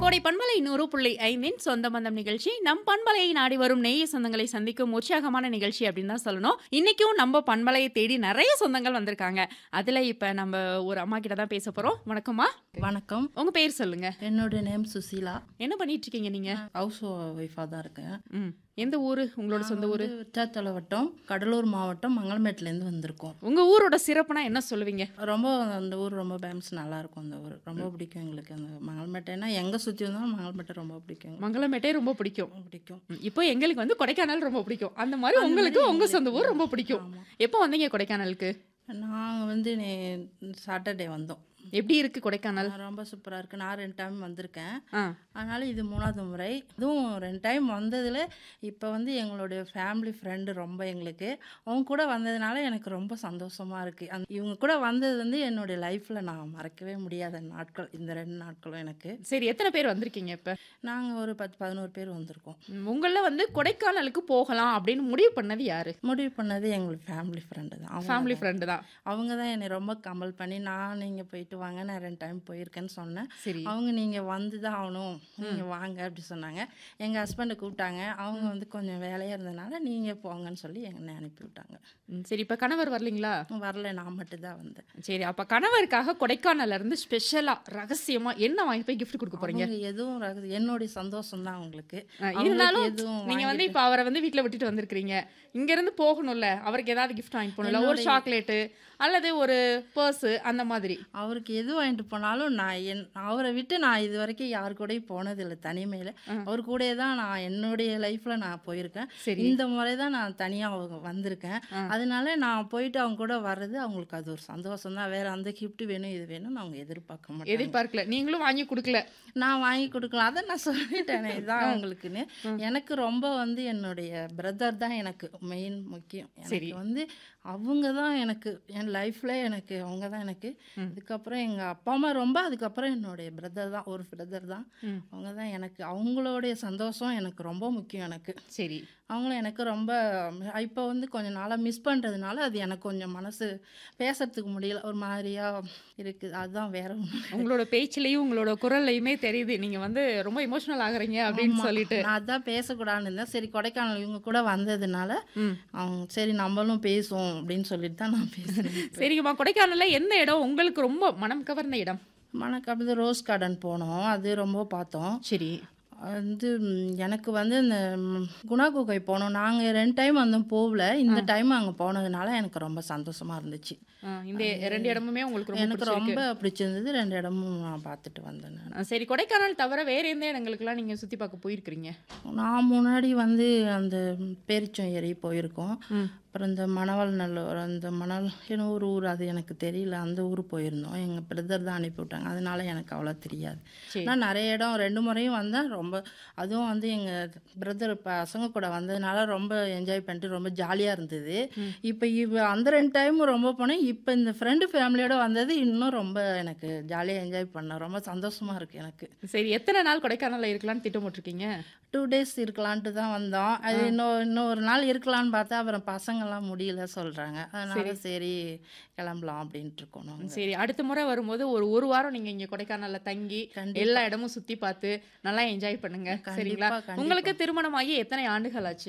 கோடை பண்பலை நூறு புள்ளி ஐந்தின் சொந்த பந்தம் நிகழ்ச்சி நம் பண்பலையை நாடி வரும் நேய சொந்தங்களை சந்திக்கும் உற்சாகமான நிகழ்ச்சி அப்படின்னு தான் சொல்லணும் இன்னைக்கும் நம்ம பண்பலையை தேடி நிறைய சொந்தங்கள் வந்திருக்காங்க அதுல இப்ப நம்ம ஒரு அம்மா கிட்ட தான் பேச போறோம் வணக்கம்மா வணக்கம் உங்க பேர் சொல்லுங்க என்னோட நேம் சுசீலா என்ன பண்ணிட்டு இருக்கீங்க நீங்க ஹவுஸ் ஒய்ஃபாக தான் இருக்கேன் ம் எந்த ஊரு உங்களோட சொந்த ஊரு விட்டாத்தலை வட்டம் கடலூர் மாவட்டம் மங்களமேட்லேருந்து வந்திருக்கோம் உங்க ஊரோட சிறப்புனா என்ன சொல்லுவீங்க ரொம்ப அந்த ஊர் ரொம்ப ஃபேமஸ் நல்லா இருக்கும் அந்த ஊர் ரொம்ப பிடிக்கும் எங்களுக்கு அந்த மங்களமேட்டைனா எங்கே சுற்றி வந்தாலும் மங்களமேட்டை ரொம்ப பிடிக்கும் மங்களமேட்டே ரொம்ப பிடிக்கும் பிடிக்கும் ம், இப்போ எங்களுக்கு வந்து கொடைக்கானல் ரொம்ப பிடிக்கும் அந்த மாதிரி உங்களுக்கு உங்க சொந்த ஊர் ரொம்ப பிடிக்கும் எப்போ வந்தீங்க கொடைக்கானலுக்கு நாங்கள் வந்து சாட்டர்டே வந்தோம் எப்படி இருக்கு கொடைக்கானல் ரொம்ப சூப்பராக இருக்குது நான் ரெண்டு டைம் வந்திருக்கேன் ஆ அதனால் இது மூணாவது முறை இதுவும் ரெண்டு டைம் வந்ததில் இப்போ வந்து எங்களுடைய ஃபேமிலி ஃப்ரெண்டு ரொம்ப எங்களுக்கு அவங்க கூட வந்ததுனால எனக்கு ரொம்ப சந்தோஷமாக இருக்குது அந்த இவங்க கூட வந்தது வந்து என்னுடைய லைஃப்பில் நான் மறக்கவே முடியாத நாட்கள் இந்த ரெண்டு நாட்களும் எனக்கு சரி எத்தனை பேர் வந்திருக்கீங்க இப்ப நாங்கள் ஒரு பத்து பதினோரு பேர் வந்திருக்கோம் ம், உங்கள வந்து கொடைக்கானலுக்கு போகலாம் அப்படின்னு முடிவு பண்ணது யாரு முடிவு பண்ணது எங்களுக்கு ஃபேமிலி ஃப்ரெண்டு தான் அவங்க ஃபேமிலி ஃப்ரெண்டு தான் அவங்க தான் என்னை ரொம்ப கம்பல் பண்ணி நான் நீங்கள் போயிட்டு வாங்க நான் ரெண்டு டைம் போயிருக்கேன்னு சொன்னேன் சரி அவங்க நீங்கள் வந்து தான் ஆகணும் நீங்கள் வாங்க அப்படி சொன்னாங்க எங்கள் ஹஸ்பண்டை கூப்பிட்டாங்க அவங்க வந்து கொஞ்சம் வேலையாக இருந்தனால நீங்கள் போங்கன்னு சொல்லி என்னை அனுப்பி விட்டாங்க ம், சரி இப்ப கணவர் வரலீங்களா வரல நான் மட்டும் தான் வந்தேன் சரி அப்ப கணவருக்காக கொடைக்கானல்ல இருந்து ஸ்பெஷலா ரகசியமா என்ன வாங்கி போய் gift கொடுக்க போறீங்க அவங்க எதுவும் ரகசி- என்னுடைய சந்தோஷம் தான் அவங்களுக்கு ஆ, அவங்களுக்கு இருந்தாலும் எதுவும் நீங்க வந்து இப்ப அவரை வந்து வீட்ல விட்டுட்டு வந்திருக்கீங்க இங்க இருந்து போகணும்ல அவருக்கு ஏதாவது gift வாங்கி போகணும்ல ஒரு சாக்லேட்டு அல்லது ஒரு பர்ஸ் அந்த மாதிரி அவருக்கு எது வாங்கிட்டு போனாலும் நான் என் அவரை விட்டு நான் இது வரைக்கும் யார் கூடயும் போனதில்லை தனிமையில் அவர் கூடயே தான் நான் என்னுடைய லைஃப்பில் நான் போயிருக்கேன் சரி இந்த முறை தான் நான் தனியாக வந்திருக்கேன் அதனால நான் போயிட்டு அவங்க கூட வர்றது அவங்களுக்கு அது ஒரு சந்தோஷம் தான் வேற அந்த gift வேணும் இது வேணும்னு அவங்க எதிர்பார்க்க மாட்டாங்க எதிர்பார்க்கல நீங்களும் வாங்கி கொடுக்கல நான் வாங்கி கொடுக்கலாம் அதை நான் சொல்லிட்டேனே இதுதான் அவங்களுக்குன்னு எனக்கு ரொம்ப வந்து என்னுடைய பிரதர் தான் எனக்கு மெயின் முக்கியம் எனக்கு வந்து அவங்க தான் எனக்கு என் லைஃப்ல எனக்கு அவங்க தான் எனக்கு அதுக்கப்புறம் எங்க அப்பா அம்மா ரொம்ப அதுக்கப்புறம் என்னுடைய பிரதர் தான் ஒரு பிரதர் தான் ம். அவங்க தான் எனக்கு அவங்களுடைய சந்தோஷம் எனக்கு ரொம்ப முக்கியம் எனக்கு சரி அவங்களும் எனக்கு ரொம்ப இப்போ வந்து கொஞ்சம் நாளாக மிஸ் பண்ணுறதுனால அது எனக்கு கொஞ்சம் மனசு பேசுறதுக்கு முடியல ஒரு மாதிரியா இருக்குது அதுதான் வேற ஒன்று உங்களோட பேச்சிலையும் உங்களோட குரல்லையுமே தெரியுது நீங்க வந்து ரொம்ப இமோஷனல் ஆகுறீங்க அப்படின்னு சொல்லிட்டு நான் அதான் பேசக்கூடாதுன்னு இருந்தேன் சரி கொடைக்கானல் இவங்க கூட வந்ததுனால ம். அவங்க சரி நம்மளும் பேசுவோம் அப்படின்னு சொல்லிட்டு தான் நான் பேசுகிறேன் சரிங்கம்மா கொடைக்கானல்ல எந்த இடம் உங்களுக்கு ரொம்ப மனம் கவர்ந்த இடம் மணக்காப்பது ரோஸ் கார்டன் போனோம் அது ரொம்ப பார்த்தோம் சரி வந்து ம், எனக்கு வந்து இந்த ம், குணா குகை போனோம் நாங்கள் ரெண்டு டைம் வந்தோம் போகல இந்த டைம் அங்கே போனதுனால எனக்கு ரொம்ப சந்தோஷமாக இருந்துச்சு ஆ, இந்த ரெண்டு இடமுமே உங்களுக்கு ரொம்ப எனக்கு பிடிச்சிருக்கு ரொம்ப பிடிச்சிருந்தது ரெண்டு இடமும் நான் பார்த்துட்டு வந்தேன் நான் ஆ, சரி கொடைக்கானல் தவிர வேற எந்த இடங்களுக்குலாம் நீங்க சுத்தி பார்க்க போயிருக்கிறீங்க நான் முன்னாடி வந்து அந்த பேரிச்சம் ஏரி போயிருக்கோம் ம். அப்புறம் இந்த மணவாள் நல்லூர் அந்த மணல் என்ன ஒரு ஊர் அது எனக்கு தெரியல அந்த ஊர் போயிருந்தோம் எங்கள் பிரதர் தான் அனுப்பி விட்டாங்க அதனால எனக்கு அவ்வளோ தெரியாது சரி. நான் நிறைய இடம் ரெண்டு முறையும் வந்தேன் ரொம்ப அதுவும் வந்து எங்கள் பிரதர் பசங்க கூட வந்ததுனால ரொம்ப என்ஜாய் பண்ணிட்டு ரொம்ப ஜாலியாக இருந்தது இப்போ இவ அந்த ரெண்டு டைமும் ரொம்ப போனேன் இப்போ இந்த ஃப்ரெண்டு ஃபேமிலியோட வந்தது இன்னும் ரொம்ப எனக்கு ஜாலியாக என்ஜாய் பண்ணேன் ரொம்ப சந்தோஷமாக இருக்குது எனக்கு சரி எத்தனை நாள் கொடைக்கானல்ல இருக்கலாம்னு திட்டமிட்டிருக்கீங்க டூ டேஸ் இருக்கலான்ட்டு தான் வந்தோம் அது இன்னும் இன்னும் ஒரு நாள் இருக்கலாம்னு பார்த்தா அப்புறம் பசங்கெல்லாம் முடியல சொல்கிறாங்க அதனால சரி கிளம்பலாம் அப்படின்ட்டு இருக்கோம் நாங்க. சரி அடுத்த முறை வரும்போது ஒரு ஒரு வாரம் நீங்க இங்க கொடைக்கானல்ல தங்கி எல்லா இடமும் சுத்தி பார்த்து நல்லா என்ஜாய் பண்ணுங்க சரிங்களா கண்டிப்பா, உங்களுக்கு திருமணமாகி எத்தனை ஆண்டுகள் ஆச்சு